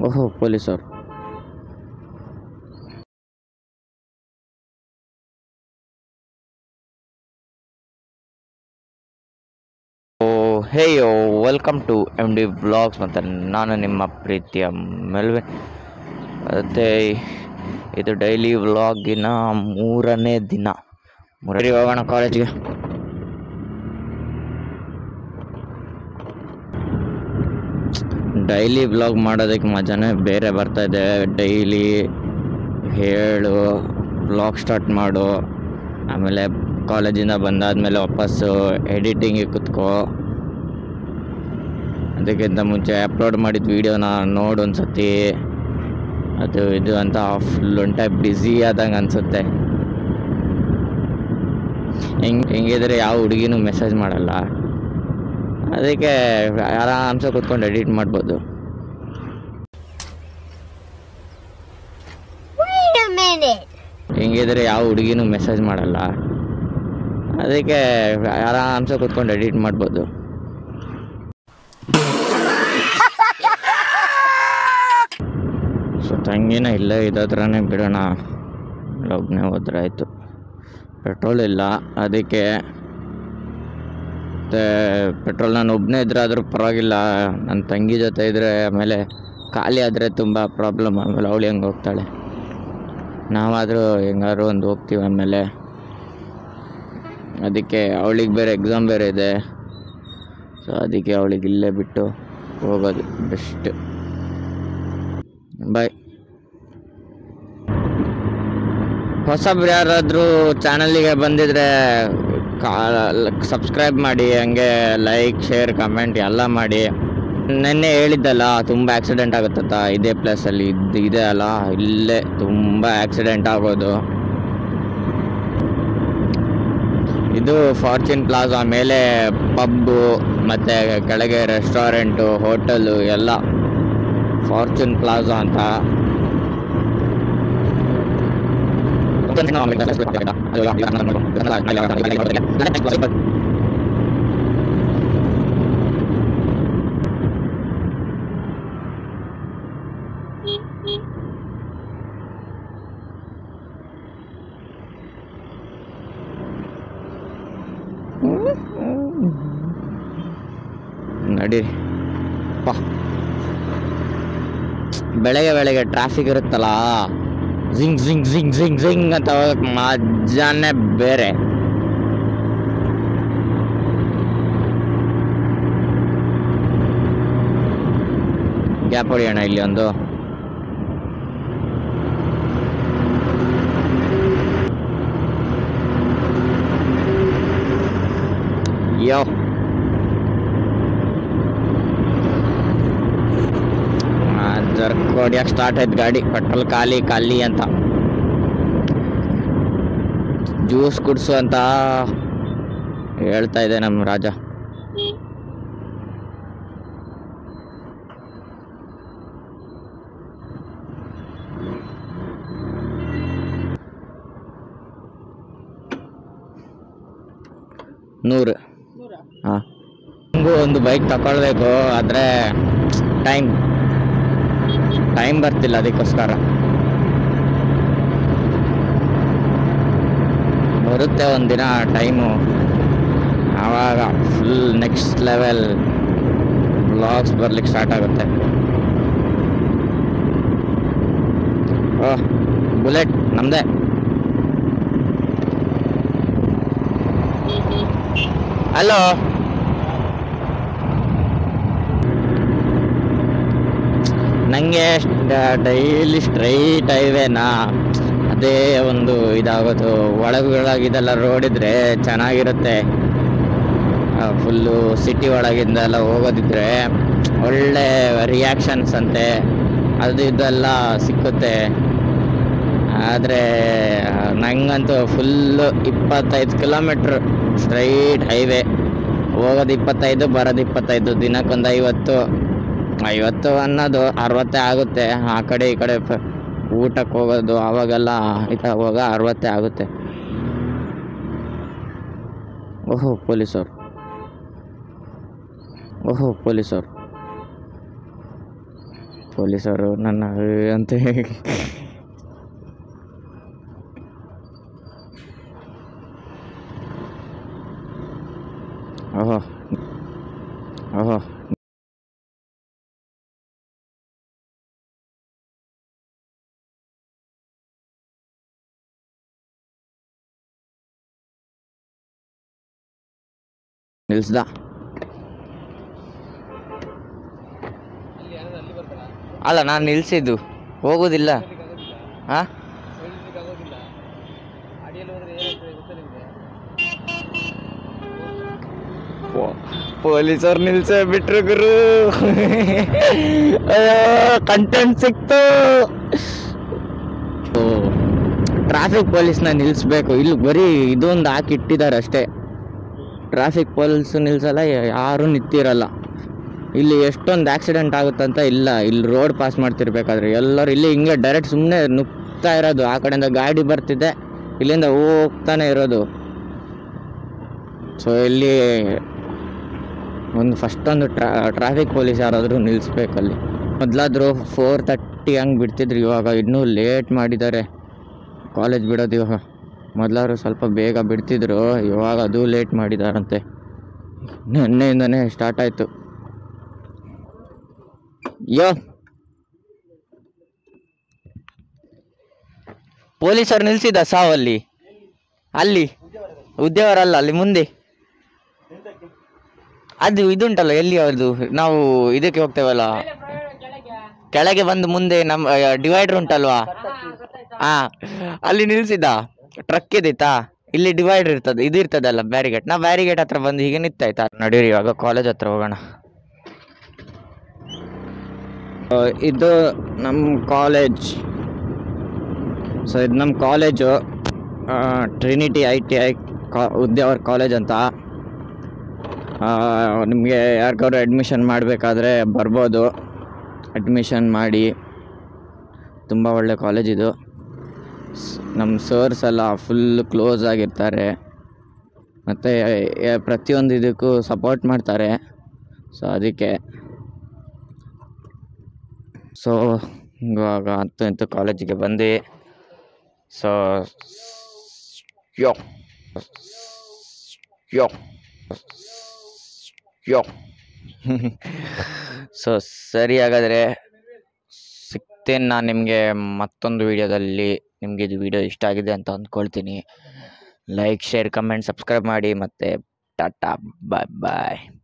ಓಹೋ ಪೊಲೀಸರು oh hey yo welcome to M D vlogs ಮತ್ತು ನಾನು ನಿಮ್ಮ ಪ್ರೀತಿಯ ಮೆಲ್ವಿನ್ ಮತ್ತು ಇದು ಡೈಲಿ ವ್ಲಾಗಿನ ಮೂರನೇ ದಿನ ಮೂರನೇ ಹೋಗೋಣ ಕಾಲೇಜ್ಗೆ ಡೈಲಿ ವ್ಲಾಗ್ ಮಾಡೋದಕ್ಕೆ ಮಜಾನೇ ಬೇರೆ ಬರ್ತಾ ಇದೆ ಡೈಲಿ ಹೇಳು ವ್ಲಾಗ್ ಸ್ಟಾರ್ಟ್ ಮಾಡು ಆಮೇಲೆ ಕಾಲೇಜಿಂದ ಬಂದಾದಮೇಲೆ ವಾಪಸ್ಸು ಎಡಿಟಿಂಗಿಗೆ ಕುತ್ಕೋ ಅದಕ್ಕಿಂತ ಮುಂಚೆ ಅಪ್ಲೋಡ್ ಮಾಡಿದ ವೀಡಿಯೋನ ನೋಡು ಒಂದ್ಸತಿ ಅದು ಇದು ಅಂತ ಫುಲ್ ಒಂಟ ಬ್ಯುಸಿ ಆದಂಗೆ ಅನಿಸುತ್ತೆ ಹೆಂಗೆ ಹೆಂಗಿದ್ರೆ ಯಾವ ಹುಡುಗಿನೂ ಮೆಸೇಜ್ ಮಾಡಲ್ಲ ಅದಕ್ಕೆ ಆರಾಮ್ಸೆ ಕುತ್ಕೊಂಡು ಎಡಿಟ್ ಮಾಡ್ಬೋದು Wait a minute. ಹೆಂಗಿದ್ರೆ ಯಾವ ಹುಡುಗಿನೂ ಮೆಸೇಜ್ ಮಾಡಲ್ಲ ಅದಕ್ಕೆ ಆರಾಮ್ಸೆ ಕುತ್ಕೊಂಡು ಎಡಿಟ್ ಮಾಡ್ಬೋದು ಸೊ ತಂಗಿನ ಇಲ್ಲೇ ಇದ್ದತ್ರನೇ ಬಿಡೋಣ ಒಬ್ಬನೇ ಹೋದ್ರೆ ಆಯಿತು ಪೆಟ್ರೋಲ್ ಇಲ್ಲ ಅದಕ್ಕೆ ಮತ್ತು ಪೆಟ್ರೋಲ್ ನಾನು ಒಬ್ಬನೇ ಇದ್ರೆ ಆದರೂ ಪರವಾಗಿಲ್ಲ ನನ್ನ ತಂಗಿ ಜೊತೆ ಇದ್ದರೆ ಆಮೇಲೆ ಖಾಲಿ ಆದರೆ ತುಂಬ ಪ್ರಾಬ್ಲಮ್ ಆಮೇಲೆ ಅವಳು ಹೆಂಗೆ ಹೋಗ್ತಾಳೆ ನಾವಾದರೂ ಹೆಂಗಾದ್ರು ಒಂದು ಹೋಗ್ತೀವಿ ಆಮೇಲೆ ಅದಕ್ಕೆ ಅವಳಿಗೆ ಬೇರೆ ಎಕ್ಸಾಮ್ ಬೇರೆ ಇದೆ ಸೊ ಅದಕ್ಕೆ ಅವಳಿಗೆ ಇಲ್ಲೇ ಬಿಟ್ಟು ಹೋಗೋದು ಬೆಸ್ಟ್ ಬಾಯ್ ಹೊಸಬ್ರು ಯಾರಾದರೂ ಚಾನಲಿಗೆ ಬಂದಿದ್ರೆ ಸಬ್ಸ್ಕ್ರೈಬ್ ಮಾಡಿ ಹಂಗೆ ಲೈಕ್ ಶೇರ್ ಕಮೆಂಟ್ ಎಲ್ಲ ಮಾಡಿ ನೆನ್ನೆ ಹೇಳಿದ್ದಲ್ಲ ತುಂಬ ಆಕ್ಸಿಡೆಂಟ್ ಆಗುತ್ತಂತ ಇದೇ ಪ್ಲೇಸಲ್ಲಿ ಇದು ಇದೆ ಅಲ್ಲ ಇಲ್ಲೇ ತುಂಬ ಆಕ್ಸಿಡೆಂಟ್ ಆಗೋದು ಇದು ಫಾರ್ಚೂನ್ ಪ್ಲಾಜಾ ಮೇಲೆ ಪಬ್ಬು ಮತ್ತು ಕೆಳಗೆ ರೆಸ್ಟೋರೆಂಟು ಹೋಟೆಲು ಎಲ್ಲ ಫಾರ್ಚೂನ್ ಪ್ಲಾಜಾ ಅಂತ ನಡೀರಿ ಪಾ ಬೆಳಗ್ಗೆ ಬೆಳಗ್ಗೆ ಟ್ರಾಫಿಕ್ ಇರುತ್ತಲ್ಲ ಜಿಂಗ್ ಜಿಂಗ್ ಜಿಂಗ್ ಜಿಂಗ್ ಜಿಂಗ್ ಅಂತ ಹೋಗಕ್ಕೆ ಮಜಾನೇ ಬೇರೆ ಗ್ಯಾಪ್ ಹೊಡಿಯೋಣ ಇಲ್ಲಿ ಒಂದು ಯೋ ಜರ್ಕ್ ಹೊಡಿಯಕ್ಕೆ ಸ್ಟಾರ್ಟ್ ಆಯ್ತು ಗಾಡಿ ಪೆಟ್ರೋಲ್ ಖಾಲಿ ಖಾಲಿ ಅಂತ ಜ್ಯೂಸ್ ಕುಡ್ಸು ಅಂತ ಹೇಳ್ತಾ ಇದೆ ನಮ್ಮ ರಾಜ ನೂರು ಹಾಂ ನಮಗೂ ಒಂದು ಬೈಕ್ ತಗೊಳ್ಬೇಕು ಆದರೆ ಟೈಮ್ ಟೈಮ್ ಬರ್ತಿಲ್ಲ ಅದಕ್ಕೋಸ್ಕರ ಬರುತ್ತೆ ಒಂದಿನ ಟೈಮು ಆವಾಗ ಫುಲ್ ನೆಕ್ಸ್ಟ್ ಲೆವೆಲ್ ಬ್ಲಾಗ್ಸ್ ಬರ್ಲಿಕ್ಕೆ ಸ್ಟಾರ್ಟ್ ಆಗುತ್ತೆ ಓಹ್ ಬುಲೆಟ್ ನಮ್ಮದೇ ಹಲೋ ನನಗೆ ಡೈಲಿ ಸ್ಟ್ರೈಟ್ ಹೈವೇನಾ ಅದೇ ಒಂದು ಇದಾಗೋದು ಒಳಗೊಳಗಿದೆಲ್ಲ ರೋಡ್ ಇದ್ರೆ ಚೆನ್ನಾಗಿರುತ್ತೆ ಫುಲ್ಲು ಸಿಟಿ ಒಳಗಿಂದ ಎಲ್ಲ ಹೋಗೋದಿದ್ರೆ ಒಳ್ಳೆ ರಿಯಾಕ್ಷನ್ಸ್ ಅಂತೆ ಅದು ಇದೆಲ್ಲ ಸಿಕ್ಕುತ್ತೆ ಆದರೆ ನಂಗಂತೂ ಫುಲ್ಲು ಇಪ್ಪತ್ತೈದು ಕಿಲೋಮೀಟ್ರ್ ಸ್ಟ್ರೈಟ್ ಹೈವೇ ಹೋಗೋದು ಇಪ್ಪತ್ತೈದು ಬರೋದು ಇಪ್ಪತ್ತೈದು ದಿನಕ್ಕೊಂದು ಐವತ್ತು ಐವತ್ತು ಅನ್ನೋದು ಅರವತ್ತೇ ಆಗುತ್ತೆ ಆ ಕಡೆ ಈ ಕಡೆ ಫ- ಊಟಕ್ಕೆ ಹೋಗೋದು ಅವಾಗೆಲ್ಲ ಇದಾಗುವಾಗ ಅರವತ್ತೇ ಆಗುತ್ತೆ ಓಹೋ ಪೊಲೀಸರು ಓಹೋ ಪೊಲೀಸರು ಪೊಲೀಸರು ನನ್ನ ಅಂತ ಓಹೋ ಓಹೋ ನಿಲ್ಸ್ದ ಅಲ್ಲ ನಾನು ನಿಲ್ಸಿದ್ದು ಹೋಗೋದಿಲ್ಲ ಹಾಂ ಪೊಲೀಸರು ನಿಲ್ಸೇ ಬಿಟ್ರು ಗುರು ಕಂಟೆಂಟ್ ಸಿಕ್ತು ಟ್ರಾಫಿಕ್ ಪೊಲೀಸ್ನ ನಿಲ್ಲಿಸ್ಬೇಕು ಇಲ್ಲಿ ಬರೀ ಇದೊಂದು ಹಾಕಿ ಇಟ್ಟಿದ್ದಾರೆ ಅಷ್ಟೇ ಟ್ರಾಫಿಕ್ ಪೊಲೀಸ್ ನಿಲ್ಸಲ್ಲ ಯಾರೂ ನಿಂತಿರಲ್ಲ ಇಲ್ಲಿ ಎಷ್ಟೊಂದು ಆಕ್ಸಿಡೆಂಟ್ ಆಗುತ್ತಂತ ಇಲ್ಲ ಇಲ್ಲಿ ರೋಡ್ ಪಾಸ್ ಮಾಡ್ತಿರ್ಬೇಕಾದ್ರೆ ಎಲ್ಲರೂ ಇಲ್ಲಿ ಹಿಂಗೆ ಡೈರೆಕ್ಟ್ ಸುಮ್ಮನೆ ನುಗ್ತಾ ಇರೋದು ಆ ಕಡೆಯಿಂದ ಗಾಡಿ ಬರ್ತಿದೆ ಇಲ್ಲಿಂದ ಹೋಗ್ತಾನೆ ಇರೋದು ಸೊ ಇಲ್ಲಿ ಒಂದು ಫಸ್ಟ್ ಒಂದು ಟ್ರಾ ಟ್ರಾಫಿಕ್ ಪೊಲೀಸ್ ಯಾರಾದರೂ ನಿಲ್ಲಿಸ್ಬೇಕು ಅಲ್ಲಿ ಮೊದಲಾದರೂ ಫೋರ್ ತರ್ಟಿ ಹಂಗೆ ಬಿಡ್ತಿದ್ರು ಇವಾಗ ಇನ್ನೂ ಲೇಟ್ ಮಾಡಿದ್ದಾರೆ ಕಾಲೇಜ್ ಬಿಡೋದು ಇವಾಗ ಮೊದಲಾದ್ರು ಸ್ವಲ್ಪ ಬೇಗ ಬಿಡ್ತಿದ್ರು ಇವಾಗ ಅದು ಲೇಟ್ ಮಾಡಿದಾರಂತೆ ನಿನ್ನೆಯಿಂದನೇ ಸ್ಟಾರ್ಟ್ ಆಯಿತು ಯೋ ಪೊಲೀಸರು ನಿಲ್ಸಿದ ಸಾವಲ್ಲಿ ಅಲ್ಲಿ ಉದ್ಯವರಲ್ಲ ಅಲ್ಲಿ ಮುಂದೆ ಅದು ಇದುಂಟಲ್ಲ ಎಲ್ಲಿ ಅವ್ರದ್ದು ನಾವು ಇದಕ್ಕೆ ಹೋಗ್ತೇವಲ್ಲ ಕೆಳಗೆ ಬಂದು ಮುಂದೆ ನಮ್ಮ ಡಿವೈಡರ್ ಉಂಟಲ್ವಾ ಹಾ ಅಲ್ಲಿ ನಿಲ್ಸಿದ ಟ್ರಕ್ ಇದಿತ್ತಾ ಇಲ್ಲಿ ಡಿವೈಡರ್ ಇರ್ತದೆ ಇದು ಇರ್ತದಲ್ಲ ಬ್ಯಾರಿಗೇಟ್ ನಾ ಬ್ಯಾರಿಗೇಟ್ ಹತ್ರ ಬಂದು ಹೀಗೆ ನಿಂತಾಯ್ತಾ ನಡೀರಿ ಇವಾಗ ಕಾಲೇಜ್ ಹತ್ರ ಹೋಗೋಣ ಆ, ಇದು ನಮ್ಮ ಕಾಲೇಜ್ ಸೊ ಇದು ನಮ್ಮ college Trinity I T I ಕಾ ಉದ್ಯಾವರ್ ಕಾಲೇಜ್ ಅಂತ ನಿಮಗೆ ಯಾರಿಗಾದ್ರು ಅಡ್ಮಿಷನ್ ಮಾಡಬೇಕಾದ್ರೆ ಬರ್ಬೋದು ಅಡ್ಮಿಷನ್ ಮಾಡಿ ತುಂಬ ಒಳ್ಳೆ ಕಾಲೇಜ್ ಇದು ಸ್- ನಮ್ಮ ಸರ್ಸ್ ಎಲ್ಲ ಫುಲ್ ಕ್ಲೋಸ್ ಆಗಿರ್ತಾರೆ ಮತ್ತು ಪ್ರತಿಯೊಂದು ಇದಕ್ಕೂ ಸಪೋರ್ಟ್ ಮಾಡ್ತಾರೆ ಸೊ ಅದಕ್ಕೆ ಸೊ ಇವಾಗ ಅಂತೂ ಇಂತೂ ಕಾಲೇಜಿಗೆ ಬಂದು ಸೊ ಯೋ ಯೋ ಯೋ ಸೊ ಸರಿ ಹಾಗಾದರೆ ಸಿಗ್ತೇನೆ ನಾನು ನಿಮಗೆ ಮತ್ತೊಂದು ವಿಡಿಯೋದಲ್ಲಿ ನಿಮಗೆ ಇದು ವಿಡಿಯೋ ಇಷ್ಟ ಆಗಿದೆ ಅಂತ ಅಂದ್ಕೊಳ್ತೀನಿ ಲೈಕ್ ಶೇರ್ ಕಮೆಂಟ್ ಸಬ್ಸ್ಕ್ರೈಬ್ ಮಾಡಿ ಮತ್ತು ಟಾಟಾ ಬಾಯ್ ಬಾಯ್